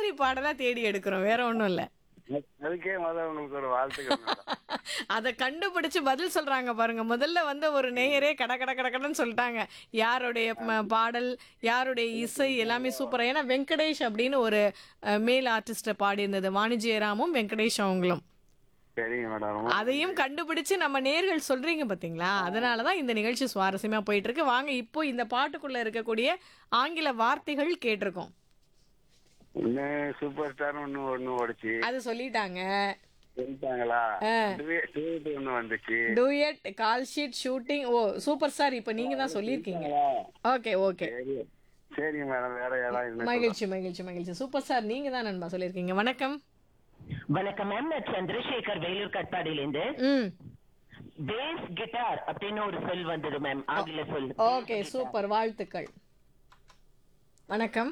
மாதிரி பாடலா தேடி எடுக்கிறோம் வேற ஒண்ணும் இல்ல அதுக்கே முதல்ல உங்களுக்கு ஒரு வாழ்த்துக்கள் மேடம் அதை கண்டுபிடிச்சு பதில் சொல்றாங்க பாருங்க முதல்ல வந்து ஒரு நேயரே கட கட கட கடன்னு சொல்லிட்டாங்க யாருடைய ம- பாடல் யாருடைய இசை எல்லாமே சூப்பரா ஏன்னா வெங்கடேஷ் அப்படின்னு ஒரு அஹ், மேல் ஆர்டிஸ்ட பாடியிருந்தது வாணிஜ்யராமும் வெங்கடேஷ் அவங்களும் சரிங்க மேடம் அதையும் கண்டுபிடிச்சு நம்ம நேர்கள் சொல்றீங்க பாத்தீங்களா அதனாலதான் இந்த நிகழ்ச்சி சுவாரஸ்யமா போயிட்டு இருக்கு வாங்க இப்போ இந்த பாட்டுக்குள்ள இருக்கக்கூடிய ஆங்கில வார்த்தைகள் கேட்டிருக்கோம் இன்னும் சூப்பர் ஸ்டார் ஒண்ணு ஒண்ணு ஓடிச்சு அது சொல்லிட்டாங்க சொல்லிட்டாங்களா டூட் ஒண்ணு வந்துச்சு duet call sheet shooting oh super star இப்போ நீங்க தான் சொல்லியிருக்கீங்க ஓகே ஓகே சரி சரிங்க மேடம் வேற யாராவது இருந்தா மகிழ்ச்சி மகிழ்ச்சி மகிழ்ச்சி சூப்பர் ஸ்டார் நீங்க தான் நண்பா சொல்லியிருக்கீங்க வணக்கம் வணக்கம் மேம் நான் சந்திரசேகர் வேலூர் கட்பாடியிலேருந்து ம் பேஸ் கிட்டார் அப்படின்னு ஒரு சொல் வந்தது மேம் ஆங்கில சொல் ஓகே சூப்பர் வாழ்த்துக்கள் வணக்கம்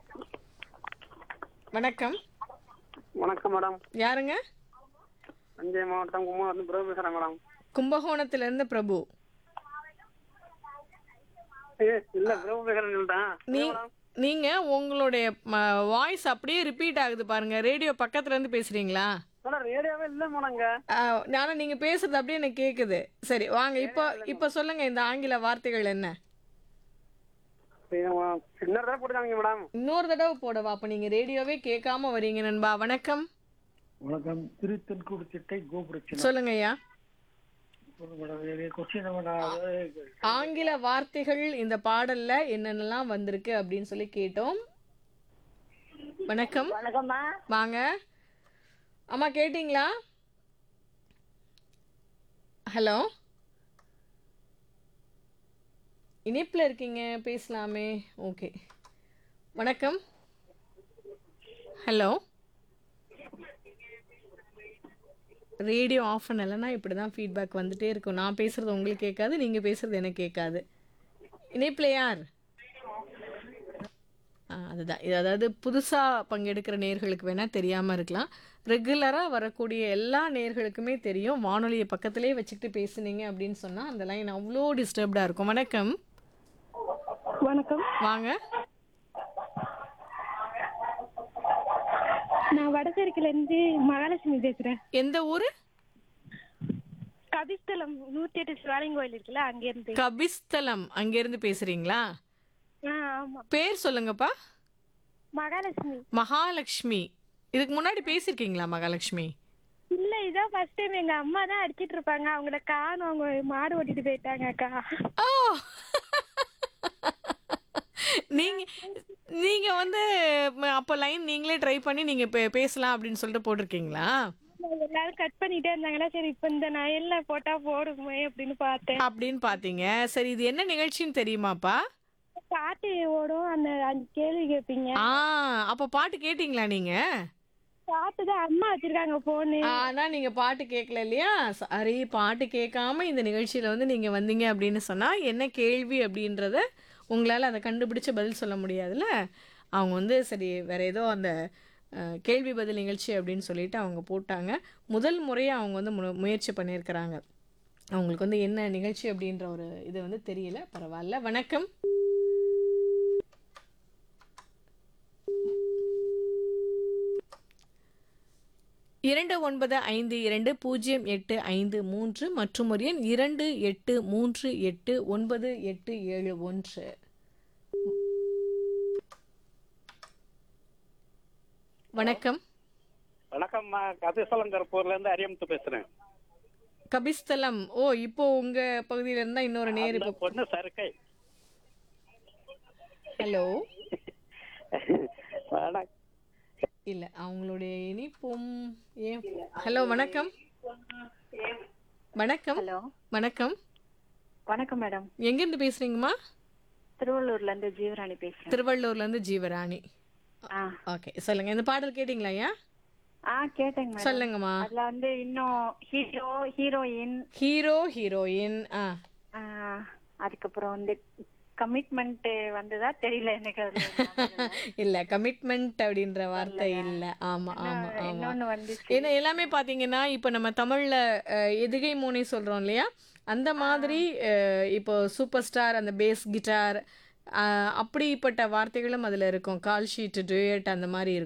வணக்கம் வணக்கம் மேடம் யாருங்க தஞ்சை மாவட்டம் கும்பகோணம் பிரபு பேசுறேன் மேடம் கும்பகோணத்துல இருந்து பிரபு ஏ இல்ல பிரபு பேசுறேன் சொல்லிட்டேன் நீ நீங்க உங்களுடைய வாய்ஸ் அப்படியே ரிப்பீட் ஆகுது பாருங்க ரேடியோ பக்கத்துல இருந்து பேசுறீங்களா மேடம் ரேடியோவே இல்ல மேடங்க ஆஹ், ஆனா நீங்க பேசுறது அப்படியே எனக்கு கேக்குது சரி வாங்க இப்போ இப்போ சொல்லுங்க இந்த ஆங்கில வார்த்தைகள் என்ன இன்னொரு தடவை போட்டுக்காங்க மேடம் இன்னொரு தடவை போடவா அப்ப நீங்க ரேடியோவே கேட்காம வரீங்க நண்பா வணக்கம் வணக்கம் திருத்தன்கூடு திட்டை கோபுரட்சணம் சொல்லுங்க ஐயா கொஸ்டின் ஆங்கில வார்த்தைகள் இந்த பாடல்ல என்னென்னலாம் வந்திருக்கு அப்படின்னு சொல்லி கேட்டோம் வணக்கம் வணக்கம்மா வாங்க அம்மா கேட்டிங்களா ஹலோ இணைப்பில் இருக்கீங்க பேசலாமே ஓகே வணக்கம் ஹலோ ரேடியோ ஆஃப் பண்ணலைன்னா இப்படி தான் ஃபீட்பேக் வந்துட்டே இருக்கும் நான் பேசுகிறது உங்களுக்கு கேட்காது நீங்கள் பேசுகிறது எனக்கு கேட்காது இணைப்பில் யார் ஆ, அதுதான் இது அதாவது புதுசாக பங்கெடுக்கிற நேர்களுக்கு வேணால் தெரியாமல் இருக்கலாம் ரெகுலராக வரக்கூடிய எல்லா நேர்களுக்குமே தெரியும் வானொலியை பக்கத்திலே வச்சுக்கிட்டு பேசுனீங்க அப்படின்னு சொன்னால் அந்த லைன் அவ்வளோ டிஸ்டர்ப்டாக இருக்கும் வணக்கம் வணக்கம் வாங்க நான் வடசேரிக்கில இருந்து மகாலட்சுமி பேசுறேன் எந்த ஊர் கபிஸ்தலம் நூத்தி எட்டு சிவாலயம் கோயில் இருக்குல்ல அங்க இருந்து கபிஸ்தலம் அங்கேருந்து பேசுகிறீங்களா ஆ ஆமா பேர் சொல்லுங்கப்பா மகாலட்சுமி மகாலட்சுமி இதுக்கு முன்னாடி பேசியிருக்கீங்களா மகாலட்சுமி இல்ல இதான் ஃபர்ஸ்ட் டைம் எங்க அம்மா தான் அடிச்சிட்டு இருப்பாங்க அவங்கள காணும் அவங்க மாடு ஓட்டிட்டு போயிட்டாங்க அக்கா ஓ நீங்க நீங்க வந்து ம- அப்ப லைன் நீங்களே ட்ரை பண்ணி நீங்க பே- பேசலாம் அப்படின்னு சொல்லிட்டு போட்டிருக்கீங்களா எல்லாரும் கட் பண்ணிட்டே இருந்தாங்கன்னா சரி இப்ப இந்த நயல்ல போட்டா போடுமே அப்படின்னு பார்த்தேன் அப்படின்னு பாத்தீங்க சரி இது என்ன நிகழ்ச்சின்னு தெரியுமாப்பா பாட்டு ஓடும் அந்த அஞ்சு கேள்வி கேட்பீங்க ஆ அப்ப பாட்டு கேட்டீங்களா நீங்க பாட்டு தான் அம்மா வச்சிருக்காங்க போன்னு ஆனா நீங்க பாட்டு கேட்கல இல்லையா சாரி பாட்டு கேட்காம இந்த நிகழ்ச்சியில வந்து நீங்க வந்தீங்க அப்படின்னு சொன்னா என்ன கேள்வி அப்படின்றத உங்களால அதை கண்டுபிடிச்சு பதில் சொல்ல முடியாதுல்ல அவங்க வந்து சரி வேற ஏதோ அந்த அஹ், கேள்வி பதில் நிகழ்ச்சி அப்படின்னு சொல்லிட்டு அவங்க போட்டாங்க முதல் முறையாக அவங்க வந்து மு- முயற்சி பண்ணியிருக்கிறாங்க அவங்களுக்கு வந்து என்ன நிகழ்ச்சி அப்படின்ற ஒரு இது வந்து தெரியல பரவாயில்ல வணக்கம் இரண்டு ஒன்பது ஐந்து இரண்டு பூஜ்ஜியம் எட்டு ஐந்து மூன்று மற்றும் ஒரு எண் இரண்டு எட்டு மூன்று எட்டு ஒன்பது எட்டு ஏழு ஒன்று வணக்கம் வணக்கம்மா கபிஸ்தலம் கருப்பூர்ல இருந்து அரியமுத்து பேசுறேன் கபிஸ்தலம் ஓ இப்போ உங்க பகுதியில இருந்தா இன்னொரு நேரு அந்த பொண்ணு சருக்கை ஹலோ வணக்கம் இல்ல அவங்களுடைய இனிப்பும் ஏன் ஹலோ வணக்கம் வணக்கம் ஹலோ வணக்கம் வணக்கம் மேடம் எங்க இருந்து பேசுறீங்கம்மா திருவள்ளூர்ல இருந்து ஜீவராணி பேசுறேன் திருவள்ளூர்ல இருந்து ஜீவராணி ஆ ஓகே சொல்லுங்க இந்த பாடல் கேட்டிங்களா ஐயா ஆ கேட்டேங்க மேடம் சொல்லுங்கம்மா அதுல வந்து இன்னும் ஹீரோ ஹீரோயின் ஹீரோ ஹீரோயின் ஆ அதுக்கப்புறம் வந்து கமிட்மெண்ட் வந்ததா தெரியல எனக்கு அதுல ஞாபகம் இல்ல. இல்ல கமிட்மெண்ட் அப்படின்ற வார்த்தை இல்ல ஆமா ஆமா ஆமா இன்னொன்னு வந்து ஏன்னா எல்லாமே பாத்தீங்கன்னா இப்போ நம்ம தமிழ்ல அஹ், எதுகை மூனை சொல்றோம் இல்லையா அந்த மாதிரி அஹ், இப்போ சூப்பர் ஸ்டார் அந்த பேஸ் கிட்டார் அப்படிப்பட்ட வார்த்தைகளும் அதுல இருக்கும் கால் ஷீட் டுயட் அந்த மாதிரி இருக்கும்